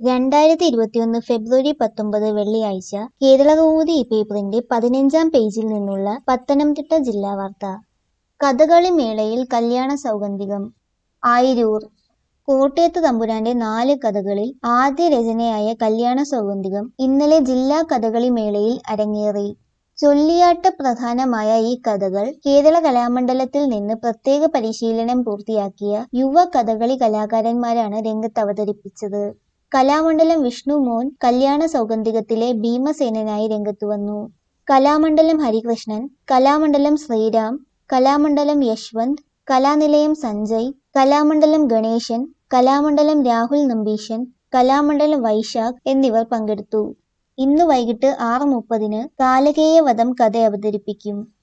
രണ്ടായിരത്തി ഇരുപത്തിയൊന്ന് ഫെബ്രുവരി പത്തൊമ്പത് വെള്ളിയാഴ്ച കേരളകൗമുദി പേപ്പറിന്റെ പതിനഞ്ചാം പേജിൽ നിന്നുള്ള പത്തനംതിട്ട ജില്ലാ വാർത്ത കഥകളി മേളയിൽ കല്യാണ സൗഗന്ധികം ആയിരൂർ കോട്ടയത്ത് തമ്പുരാന്റെ നാല് കഥകളിൽ ആദ്യ രചനയായ കല്യാണ സൗഗന്ധികം ഇന്നലെ ജില്ലാ കഥകളി മേളയിൽ അരങ്ങേറി ചൊല്ലിയാട്ട പ്രധാനമായ ഈ കഥകൾ കേരള കലാമണ്ഡലത്തിൽ നിന്ന് പ്രത്യേക പരിശീലനം പൂർത്തിയാക്കിയ യുവ കഥകളി കലാകാരന്മാരാണ് രംഗത്ത് അവതരിപ്പിച്ചത് കലാമണ്ഡലം വിഷ്ണു മോൻ കല്യാണ സൗഗന്ധികത്തിലെ ഭീമസേനനായി രംഗത്തു വന്നു കലാമണ്ഡലം ഹരികൃഷ്ണൻ കലാമണ്ഡലം ശ്രീരാം കലാമണ്ഡലം യശ്വന്ത് കലാനിലയം സഞ്ജയ് കലാമണ്ഡലം ഗണേശൻ കലാമണ്ഡലം രാഹുൽ നമ്പീശൻ കലാമണ്ഡലം വൈശാഖ് എന്നിവർ പങ്കെടുത്തു ഇന്ന് വൈകിട്ട് ആറ് മുപ്പതിന് കാലകേയ വധം കഥ അവതരിപ്പിക്കും